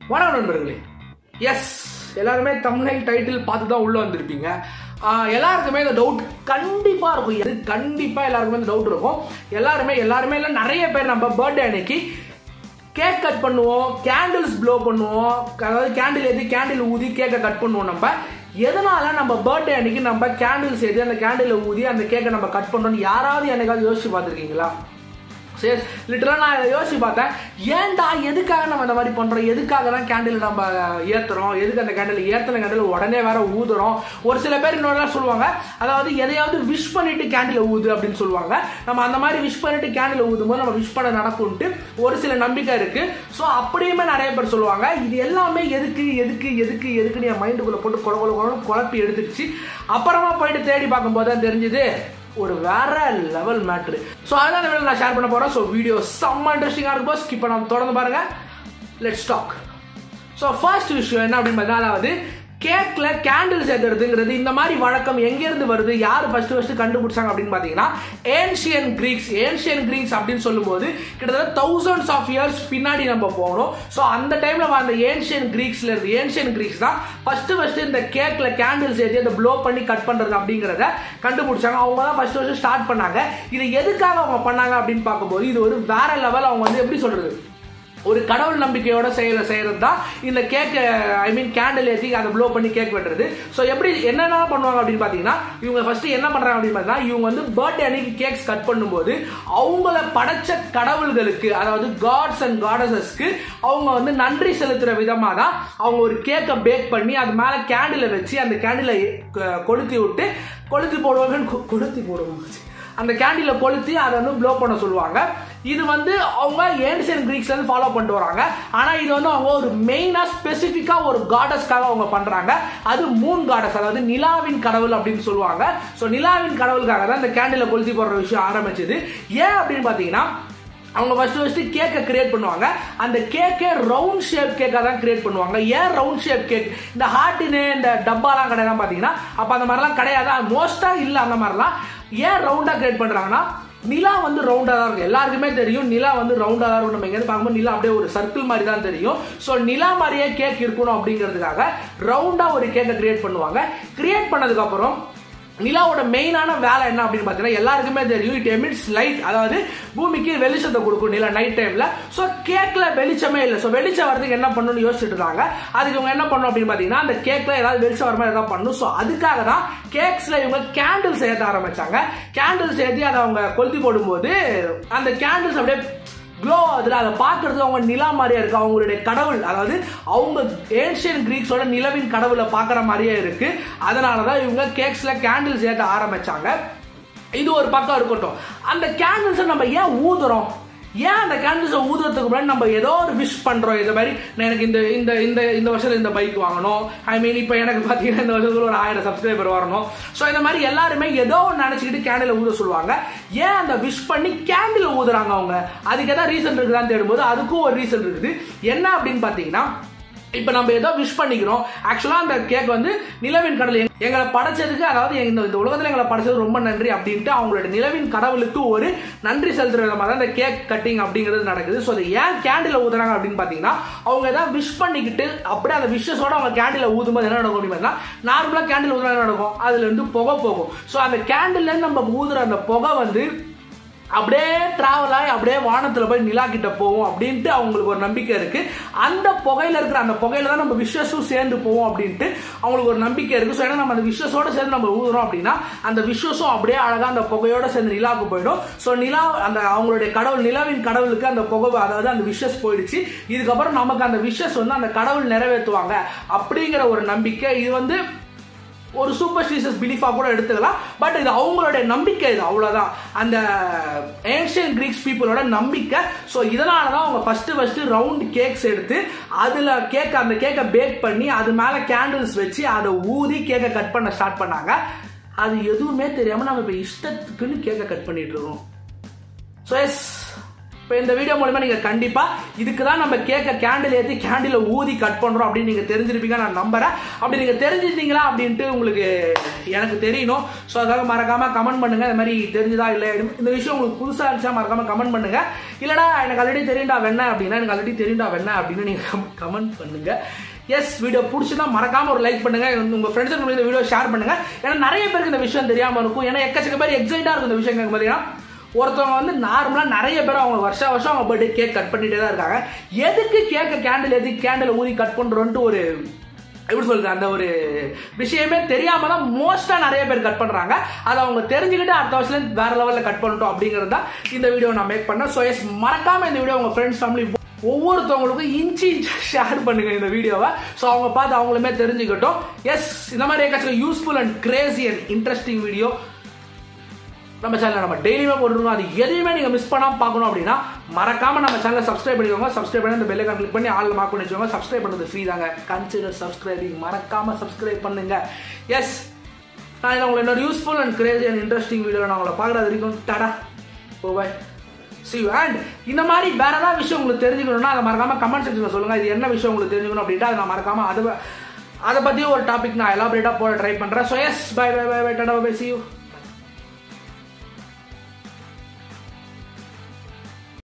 வணக்கம் நண்பர்களே எஸ் எல்லாருமே தமிழ் டைட்டில் பார்த்து தான் உள்ள வந்திருப்பீங்க ஆஹ் எல்லாருக்குமே இந்த டவுட் கண்டிப்பா இருக்கும் எது கண்டிப்பா எல்லாருக்குமே இந்த டவுட் இருக்கும் எல்லாருமே எல்லாருமே இல்லை நிறைய பேர் நம்ம பர்த்டே அன்னைக்கு கேக் கட் பண்ணுவோம் கேண்டில்ஸ் ப்ளோ பண்ணுவோம் அதாவது கேண்டில் ஏற்றி கேண்டில் ஊதி கேக்கை கட் பண்ணுவோம் நம்ம எதனால நம்ம பர்த்டே அன்னைக்கு நம்ம கேண்டில்ஸ் ஏற்றி அந்த கேண்டில் ஊதி அந்த கேக்கை நம்ம கட் பண்ணுறோம்னு யாராவது என்னைக்காவது யோசிச்சு பார்த்துருக்கீங்களா சரி லிட்டரலாக நான் இதை யோசிச்சு பார்த்தேன் ஏன்டா எதுக்காக நம்ம இந்த மாதிரி பண்ணுறோம் எதுக்காக தான் கேண்டில் நம்ம ஏற்றுறோம் எதுக்கு அந்த கேண்டில் ஏற்றின கேண்டில் உடனே வேற ஊதுறோம் ஒரு சில பேர் இன்னொரு சொல்லுவாங்க அதாவது எதையாவது விஷ் பண்ணிட்டு கேண்டில் ஊது அப்படின்னு சொல்லுவாங்க நம்ம அந்த மாதிரி விஷ் பண்ணிட்டு கேண்டில் ஊதும் போது நம்ம விஷ் பண்ண நடக்கும்ட்டு ஒரு சில நம்பிக்கை இருக்கு ஸோ அப்படியுமே நிறைய பேர் சொல்லுவாங்க இது எல்லாமே எதுக்கு எதுக்கு எதுக்கு எதுக்குன்னு என் மைண்டுக்குள்ளே போட்டு கொல கொல கொலன்னு குழப்பி எடுத்துருச்சு அப்புறமா போயிட்டு தேடி பார்க்கும்போது தான் தெரிஞ்சுது ஒரு வேற லெவல் மேட்ரு ஸோ அதான் இந்த வீடியோ நான் ஷேர் பண்ண போறேன் ஸோ வீடியோ செம்ம இன்ட்ரெஸ்டிங்காக இருக்கும் ஸ்கிப் பண்ணாம தொடர்ந்து பாருங்க லெட்ஸ் டாக் ஸோ ஃபர்ஸ்ட் விஷயம் என்ன அப்படின்னு பார்த்தீங்கன்னா அதாவது கேக்ல கேண்டில்ஸ் ஏற்றுறதுங்கிறது இந்த மாதிரி வழக்கம் எங்கேருந்து வருது யார் ஃபர்ஸ்ட் ஃபர்ஸ்ட் கண்டுபிடிச்சாங்க அப்படின்னு பார்த்தீங்கன்னா ஏன்ஷியன் கிரீக்ஸ் ஏன்ஷியன் கிரீக்ஸ் அப்படின்னு சொல்லும்போது கிட்டத்தட்ட தௌசண்ட்ஸ் ஆஃப் இயர்ஸ் பின்னாடி நம்ம போகணும் ஸோ அந்த டைம்ல அந்த ஏன்ஷியன் கிரீக்ஸ்ல இருந்து ஏன்ஷியன் கிரீக்ஸ் தான் ஃபர்ஸ்ட் ஃபர்ஸ்ட் இந்த கேக்ல கேண்டில்ஸ் ஏற்றி அதை ப்ளோ பண்ணி கட் பண்றது அப்படிங்கிறத கண்டுபிடிச்சாங்க அவங்க தான் ஃபர்ஸ்ட் ஃபர்ஸ்ட் ஸ்டார்ட் பண்ணாங்க இது எதுக்காக அவங்க பண்ணாங்க அப்படின்னு பார்க்கும்போது இது ஒரு வேற லெவல் அவங்க வந்து எப்படி சொல்றது ஒரு கடவுள் நம்பிக்கையோட செய்யற செய்யறது தான் இந்த கேக் ஐ மீன் கேண்டில் ஏற்றி அதை ப்ளோ பண்ணி கேக் வெட்டுறது ஸோ எப்படி என்னென்ன பண்ணுவாங்க அப்படின்னு பார்த்தீங்கன்னா இவங்க ஃபர்ஸ்ட் என்ன பண்றாங்க அப்படின்னு பார்த்தீங்கன்னா இவங்க வந்து பர்த்டே அன்னைக்கு கேக்ஸ் கட் பண்ணும்போது அவங்கள படைச்ச கடவுள்களுக்கு அதாவது காட்ஸ் அண்ட் காடஸஸ்க்கு அவங்க வந்து நன்றி செலுத்துற விதமாக தான் அவங்க ஒரு கேக்கை பேக் பண்ணி அது மேலே கேண்டிலை வச்சு அந்த கேண்டிலை கொளுத்தி விட்டு கொளுத்தி போடுவாங்கன்னு கொளுத்தி போடுவாங்க அந்த கேண்டில கொளுத்தி அதை வந்து ப்ளோ பண்ண சொல்லுவாங்க இது வந்து அவங்க ஏன்சியன் கிரீக்ஸ்ல இருந்து ஃபாலோ பண்ணிட்டு வராங்க ஆனா இது வந்து அவங்க ஒரு மெயினா ஸ்பெசிஃபிக்கா ஒரு காடஸ்க்காக அவங்க பண்றாங்க அது மூன் காடஸ் அதாவது நிலாவின் கடவுள் அப்படின்னு சொல்லுவாங்க ஸோ நிலாவின் கடவுளுக்காக தான் இந்த கேண்டில கொளுத்தி போடுற விஷயம் ஆரம்பிச்சது ஏன் அப்படின்னு பாத்தீங்கன்னா அவங்க ஃபர்ஸ்ட் ஃபர்ஸ்ட் கேக்கை கிரியேட் பண்ணுவாங்க அந்த கேக்கே ரவுண்ட் ஷேப் கேக்காக தான் கிரியேட் பண்ணுவாங்க ஏன் ரவுண்ட் ஷேப் கேக் இந்த ஹார்ட்டினு இந்த டப்பாலாம் கிடையாது பார்த்தீங்கன்னா அப்போ அந்த மாதிரிலாம் கிடையாது மோஸ்ட்டாக இல்லை அந்த மாதிரிலாம் ஏன் ரவுண்டாக கிரியேட் பண்ணுறாங்கன்னா நிலா வந்து ரவுண்டாக தான் இருக்கும் எல்லாருக்குமே தெரியும் நிலா வந்து ரவுண்டாக தான் இருக்கும் நம்ம எங்கேருந்து பார்க்கும்போது நிலா அப்படியே ஒரு சர்க்கிள் மாதிரி தான் தெரியும் ஸோ நிலா மாதிரியே கேக் இருக்கணும் அப்படிங்கிறதுக்காக ரவுண்டாக ஒரு கேக்கை கிரியேட் பண்ணுவாங்க கிரியேட் பண்ணதுக்கப்புறம் நிலாவோட மெயினான வேலை என்ன அப்படின்னு பார்த்தீங்கன்னா எல்லாருக்குமே தெரியும் இட் எமிட்ஸ் லைட் அதாவது பூமிக்கு வெளிச்சத்தை கொடுக்கும் நிலா நைட் டைம்ல ஸோ கேக்ல வெளிச்சமே இல்லை ஸோ வெளிச்சம் வரதுக்கு என்ன பண்ணணும்னு யோசிச்சுட்டு இருக்காங்க அதுக்கு இவங்க என்ன பண்ணணும் அப்படின்னு பார்த்தீங்கன்னா அந்த கேக்ல ஏதாவது வெளிச்சம் வர மாதிரி ஏதாவது பண்ணணும் ஸோ அதுக்காக தான் கேக்ஸ்ல இவங்க கேண்டில்ஸ் ஏற்ற ஆரம்பிச்சாங்க கேண்டில்ஸ் ஏற்றி அதை அவங்க கொளுத்தி போடும்போது அந்த கேண்டில்ஸ் அப்படியே க்ளோ ஆகுதுல அதை பார்க்கறதுக்கு அவங்க நிலா மாதிரியே இருக்கு அவங்களுடைய கடவுள் அதாவது அவங்க ஏன்ஷியன் கிரீக்ஸோட நிலவின் கடவுளை பார்க்குற மாதிரியே இருக்கு அதனால தான் இவங்க கேக்ஸ்ல கேண்டில்ஸ் ஏற்ற ஆரம்பிச்சாங்க இது ஒரு பக்கம் இருக்கட்டும் அந்த கேண்டில்ஸை நம்ம ஏன் ஊதுறோம் ஏன் அந்த கேண்டில்ஸை ஊதுறதுக்கு முன்னாடி நம்ம ஏதோ ஒரு விஷ் பண்றோம் இந்த மாதிரி நான் எனக்கு இந்த இந்த இந்த இந்த வருஷத்துல இந்த பைக் வாங்கணும் ஐ மீன் இப்போ எனக்கு பார்த்தீங்கன்னா இந்த வருஷத்துல ஒரு ஆயிரம் சப்ஸ்கிரைபர் வரணும் ஸோ இந்த மாதிரி எல்லாருமே ஏதோ ஒன்று நினச்சிக்கிட்டு கேண்டில் ஊத சொல்லுவாங்க ஏன் அந்த விஷ் பண்ணி கேண்டில் ஊதுறாங்க அவங்க அதுக்கு ஏதாவது ரீசன் இருக்குதான்னு தேடும்போது அதுக்கும் ஒரு ரீசன் இருக்குது என்ன அப்படின்னு பார்த்தீங்கன்னா இப்போ நம்ம ஏதோ விஷ் பண்ணிக்கிறோம் ஆக்சுவலாக அந்த கேக் வந்து நிலவின் கடல் எங்க- எங்களை படைச்சதுக்கு அதாவது இந்த இந்த உலகத்தில் எங்களை படைச்சது ரொம்ப நன்றி அப்படின்ட்டு அவங்களோட நிலவின் கடவுளுக்கு ஒரு நன்றி செலுத்துற விதமாக தான் இந்த கேக் கட்டிங் அப்படிங்கிறது நடக்குது ஸோ அதை ஏன் கேண்டில் ஊதுறாங்க அப்படின்னு பார்த்தீங்கன்னா அவங்க ஏதாவது விஷ் பண்ணிக்கிட்டு அப்படியே அந்த விஷஸோட அவங்க கேண்டில் ஊதும்போது என்ன நடக்கும் அப்படின்னு பார்த்தீங்கன்னா நார்மலாக கேண்டில் ஊதுனா என்ன நடக்கும் அதுல இருந்து புகை போகும் ஸோ அந்த கேண்டில்ல நம்ம ஊதுற அந்த புகை வந்து அப்படியே டிராவல் ஆகி அப்படியே வானத்தில் போய் நிலா கிட்ட போவோம் அப்படின்ட்டு அவங்களுக்கு ஒரு நம்பிக்கை இருக்கு அந்த புகையில இருக்கிற அந்த புகையில தான் நம்ம விஷஸும் சேர்ந்து போவோம் அப்படின்ட்டு அவங்களுக்கு ஒரு நம்பிக்கை இருக்கு ஸோ ஏன்னா நம்ம அந்த விஷஸோட சேர்ந்து நம்ம ஊதுறோம் அப்படின்னா அந்த விஷஸும் அப்படியே அழகா அந்த புகையோட சேர்ந்து நிலாவுக்கு போயிடும் ஸோ நிலா அந்த அவங்களுடைய கடவுள் நிலாவின் கடவுளுக்கு அந்த புகை அதாவது அந்த விஷஸ் போயிடுச்சு இதுக்கப்புறம் நமக்கு அந்த விஷஸ் வந்து அந்த கடவுள் நிறைவேற்றுவாங்க அப்படிங்கிற ஒரு நம்பிக்கை இது வந்து ஒரு சூப்பர்ஸ்டிஷியஸ் பிலீஃபாக கூட எடுத்துக்கலாம் பட் இது அவங்களுடைய நம்பிக்கை இது அவ்வளோதான் அந்த ஏன்ஷியன் கிரீக்ஸ் பீப்புளோட நம்பிக்கை ஸோ இதனால தான் அவங்க ஃபஸ்ட்டு ஃபஸ்ட்டு ரவுண்ட் கேக்ஸ் எடுத்து அதில் கேக் அந்த கேக்கை பேக் பண்ணி அது மேலே கேண்டில்ஸ் வச்சு அதை ஊதி கேக்கை கட் பண்ண ஸ்டார்ட் பண்ணாங்க அது எதுவுமே தெரியாமல் நம்ம இப்போ இஷ்டத்துக்குன்னு கேக்கை கட் பண்ணிட்டு இருக்கோம் ஸோ எஸ் இப்போ இந்த வீடியோ மூலமா நீங்கள் கண்டிப்பாக இதுக்கு தான் நம்ம கேட்க கேண்டில் ஏற்றி கேண்டில் ஊதி கட் பண்ணுறோம் அப்படின்னு நீங்கள் தெரிஞ்சிருப்பீங்க நான் நம்புறேன் அப்படி நீங்கள் தெரிஞ்சிருந்தீங்களா அப்படின்ட்டு உங்களுக்கு எனக்கு தெரியணும் ஸோ அதுக்காக மறக்காமல் கமெண்ட் பண்ணுங்க இந்த மாதிரி தெரிஞ்சுதா இல்லை இந்த விஷயம் உங்களுக்கு புதுசாக இருந்துச்சா மறக்காமல் கமெண்ட் பண்ணுங்க இல்லைனா எனக்கு ஆல்ரெடி தெரியும்டா வெண்ண அப்படின்னா எனக்கு ஆல்ரெடி தெரியும்டா வெண்ண அப்படின்னு நீங்கள் கமெண்ட் பண்ணுங்க எஸ் வீடியோ பிடிச்சிருந்தா மறக்காம ஒரு லைக் பண்ணுங்க உங்க ஃப்ரெண்ட்ஸுக்கு இந்த வீடியோ ஷேர் பண்ணுங்க ஏன்னா நிறைய பேருக்கு இந்த விஷயம் தெரியாம இருக்கும் ஏன்னா எக்கச்சக்க பேர் எக்ஸைட்டா இருக்கும் இந்த விஷயம் கேட்கும் பார்த்தீங்கன்னா ஒருத்தவங்க வந்து நார்மலாக நிறைய பேர் அவங்க வருஷம் வருஷம் அவங்க பர்த்டே கேக் கட் பண்ணிட்டே தான் இருக்காங்க எதுக்கு கேக்க கேண்டில் எதுக்கு கேண்டில் ஊதி கட் பண்ணுறோன்ட்டு ஒரு எப்படி சொல்றது அந்த ஒரு விஷயமே தெரியாம தான் மோஸ்டா நிறைய பேர் கட் பண்றாங்க அதை அவங்க தெரிஞ்சுக்கிட்டு அடுத்த வருஷத்துல வேற லெவல்ல கட் பண்ணிட்டோம் அப்படிங்கிறது தான் இந்த வீடியோ நான் மேக் பண்ணேன் ஸோ எஸ் மறக்காம இந்த வீடியோ உங்க ஃப்ரெண்ட்ஸ் ஃபேமிலி ஒவ்வொருத்தவங்களுக்கும் இன்ச்சு ஷேர் பண்ணுங்க இந்த வீடியோவை ஸோ அவங்க பார்த்து அவங்களுமே தெரிஞ்சுக்கிட்டோம் எஸ் இந்த மாதிரி ஏதாச்சும் useful and crazy and interesting video நம்ம சேனலில் நம்ம டெய்லியுமே போட்டுருக்கோம் அது எதையுமே நீங்கள் மிஸ் பண்ணாமல் பார்க்கணும் அப்படின்னா மறக்காம நம்ம சேனலை சப்ஸ்கிரைப் பண்ணிக்கோங்க சப்ஸ்கிரைப் பண்ணி அந்த பெல்லைக்கான் கிளிக் பண்ணி ஆள் மார்க் பண்ணி வச்சுக்கோங்க சப்ஸ்கிரைப் பண்ணுறது ஃப்ரீ தாங்க கன்சிடர் சப்ஸ்கிரைபிங் மறக்காம சப்ஸ்கிரைப் பண்ணுங்க எஸ் நான் இதை உங்களை இன்னொரு useful and crazy and interesting video நான் உங்களை பார்க்குறது வரைக்கும் டடா ஓ பாய் சி அண்ட் இந்த மாதிரி வேற ஏதாவது விஷயம் உங்களுக்கு தெரிஞ்சுக்கணும்னா அதை மறக்காம கமெண்ட் செக்ஷனில் சொல்லுங்க இது என்ன விஷயம் உங்களுக்கு தெரிஞ்சுக்கணும் அப்படின்ட்டு அதை நான் மறக்காம அதை அதை பற்றி ஒரு டாபிக் நான் எலாபரேட்டாக போட ட்ரை பண்ணுறேன் so yes bye bye bye bye tata bye see you